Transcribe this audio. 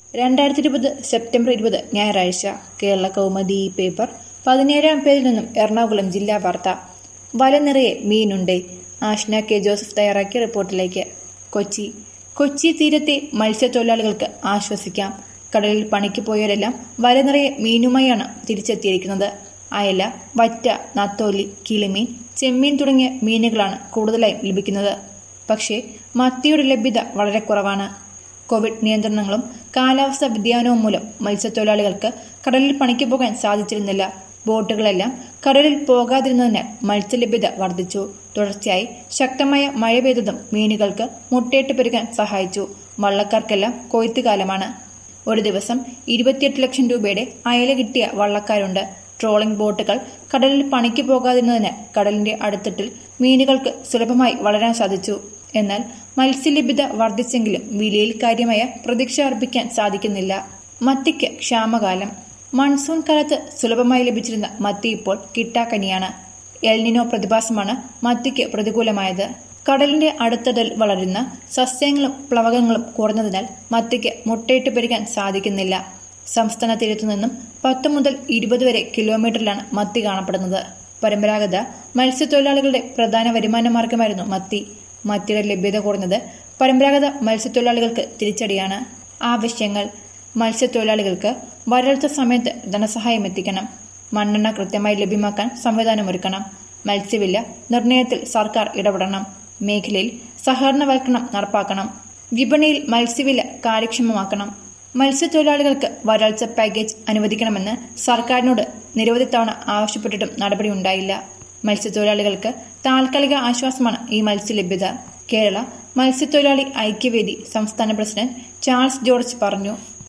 രണ്ടായിരത്തി ഇരുപത് സെപ്റ്റംബർ ഇരുപത് ഞായറാഴ്ച കേരള കൗമുദി പേപ്പർ പതിനേഴാം പേജിൽ നിന്നും എറണാകുളം ജില്ലാ വാർത്ത വല നിറയെ മീനുണ്ട് ആഷ്ന കെ ജോസഫ് തയ്യാറാക്കിയ റിപ്പോർട്ടിലേക്ക് കൊച്ചി കൊച്ചി തീരത്തെ മത്സ്യത്തൊഴിലാളികൾക്ക് ആശ്വസിക്കാം കടലിൽ പണിക്ക് പോയവരെല്ലാം വല നിറയെ മീനുമായാണ് തിരിച്ചെത്തിയിരിക്കുന്നത് അയല വറ്റ നത്തോലി കിളിമീൻ ചെമ്മീൻ തുടങ്ങിയ മീനുകളാണ് കൂടുതലായും ലഭിക്കുന്നത് പക്ഷേ മത്തിയുടെ ലഭ്യത വളരെ കുറവാണ് കോവിഡ് നിയന്ത്രണങ്ങളും കാലാവസ്ഥ വ്യതിയാനവും മൂലം മത്സ്യത്തൊഴിലാളികൾക്ക് കടലിൽ പണിക്ക് പോകാൻ സാധിച്ചിരുന്നില്ല ബോട്ടുകളെല്ലാം കടലിൽ പോകാതിരുന്നതിനാൽ മത്സ്യലഭ്യത വർദ്ധിച്ചു തുടർച്ചയായി ശക്തമായ മഴ പെയ്തതും മീനുകൾക്ക് മുട്ടയിട്ട് പെരുകാൻ സഹായിച്ചു വള്ളക്കാർക്കെല്ലാം കൊയ്ത്തുകാലമാണ് ഒരു ദിവസം ഇരുപത്തിയെട്ട് ലക്ഷം രൂപയുടെ അയല കിട്ടിയ വള്ളക്കാരുണ്ട് ട്രോളിംഗ് ബോട്ടുകൾ കടലിൽ പണിക്ക് പോകാതിരുന്നതിനാൽ കടലിന്റെ അടുത്തിട്ടിൽ മീനുകൾക്ക് സുലഭമായി വളരാൻ സാധിച്ചു എന്നാൽ മത്സ്യലഭ്യത വർദ്ധിച്ചെങ്കിലും വിലയിൽ കാര്യമായ പ്രതീക്ഷ അർപ്പിക്കാൻ സാധിക്കുന്നില്ല മത്തിക്ക് ക്ഷാമകാലം മൺസൂൺ കാലത്ത് സുലഭമായി ലഭിച്ചിരുന്ന മത്തി ഇപ്പോൾ കിട്ടാക്കനിയാണ് എൽനിനോ പ്രതിഭാസമാണ് മത്തിക്ക് പ്രതികൂലമായത് കടലിന്റെ അടുത്തതിൽ വളരുന്ന സസ്യങ്ങളും പ്ലവകങ്ങളും കുറഞ്ഞതിനാൽ മത്തിക്ക് മുട്ടയിട്ട് പെരുകാൻ സാധിക്കുന്നില്ല സംസ്ഥാന തീരത്തു നിന്നും പത്ത് മുതൽ ഇരുപത് വരെ കിലോമീറ്ററിലാണ് മത്തി കാണപ്പെടുന്നത് പരമ്പരാഗത മത്സ്യത്തൊഴിലാളികളുടെ പ്രധാന വരുമാന മാർഗമായിരുന്നു മത്തി മത്തിയുടെ ലഭ്യത കുറഞ്ഞത് പരമ്പരാഗത മത്സ്യത്തൊഴിലാളികൾക്ക് തിരിച്ചടിയാണ് ആവശ്യങ്ങൾ മത്സ്യത്തൊഴിലാളികൾക്ക് വരൾച്ച സമയത്ത് ധനസഹായം എത്തിക്കണം മണ്ണെണ്ണ കൃത്യമായി ലഭ്യമാക്കാൻ സംവിധാനമൊരുക്കണം മത്സ്യവില നിർണയത്തിൽ സർക്കാർ ഇടപെടണം മേഖലയിൽ സഹകരണവൽക്കരണം നടപ്പാക്കണം വിപണിയിൽ മത്സ്യവില കാര്യക്ഷമമാക്കണം മത്സ്യത്തൊഴിലാളികൾക്ക് വരൾച്ച പാക്കേജ് അനുവദിക്കണമെന്ന് സർക്കാരിനോട് നിരവധി തവണ ആവശ്യപ്പെട്ടിട്ടും നടപടിയുണ്ടായില്ല മത്സ്യത്തൊഴിലാളികൾക്ക് താൽക്കാലിക ആശ്വാസമാണ് ഈ മത്സ്യലഭ്യത കേരള മത്സ്യത്തൊഴിലാളി ഐക്യവേദി സംസ്ഥാന പ്രസിഡന്റ് ചാൾസ് ജോർജ് പറഞ്ഞു